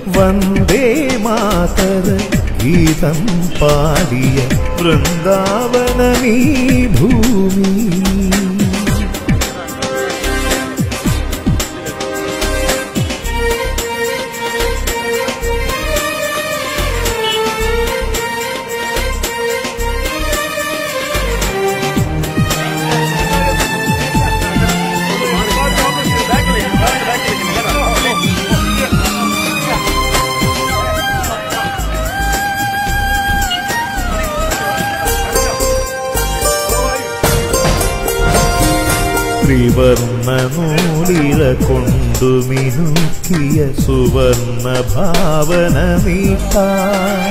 വന്ദേ മാതര ഗീതം പാടിയ വൃന്ദാവനമീ ഭൂമി ത്രിവർണ്ണ നൂലില കൊണ്ടു മിനുക്കിയ സുവർണ ഭാവന നീട്ടാം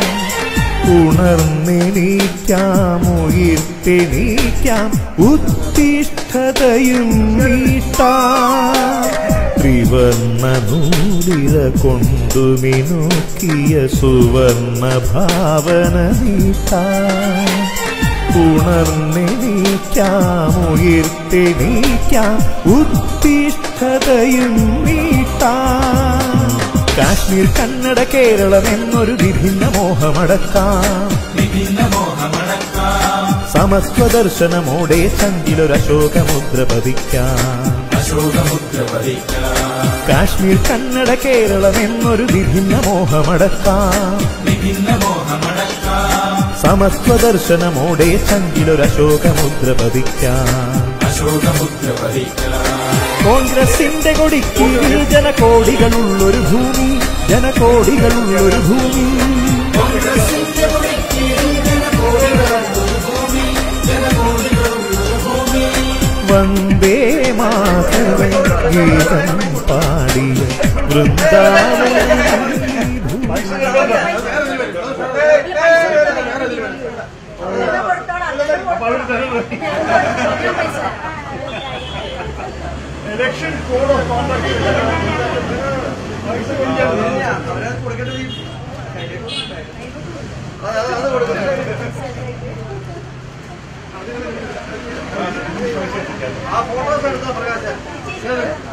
ഉണർന്നെണീക്കാം ഉയിർത്തെണീക്കാം ഉത്തിഷ്ഠതയും നീട്ടാം ത്രിവർണ്ണ നൂലില കൊണ്ടു മിനുക്കിയ സുവർണ ഭാവന നീട്ടാം ഉണർന്നെണീക്കാം ഉയർത്തെണീക്കാം ഉത്തിഷ്ഠതയും നീട്ടാം കാശ്മീർ കന്നഡ കേരളം എന്നൊരു വിഭിന്ന മോഹമടക്കാം സമത്വ ദർശനമോടെ ചങ്കിലൊരശോകമുദ്ര പതിക്കാം കാശ്മീർ കന്നഡ കേരളം എന്നൊരു വിഭിന്ന മോഹമടക്കാം സമത്വ ദർശനമോടെ ചങ്കിലൊരശോകമുദ്ര പതിക്കാം കോൺഗ്രസിന്റെ കൊടിക്കീഴിൽ ജനകോടികളുള്ളൊരു ഭൂമി ജനകോടികളുള്ളൊരു ഭൂമി വന്ദേ മാതര ഗീതം പാടിയ വൃന്ദാവനമീ ഭൂമി ഇലക്ഷൻ കോഡ് ഓഫ് കോണ്ടക്ട് ആ ഫോട്ടോസ് എടുത്താ പ്രകാശ്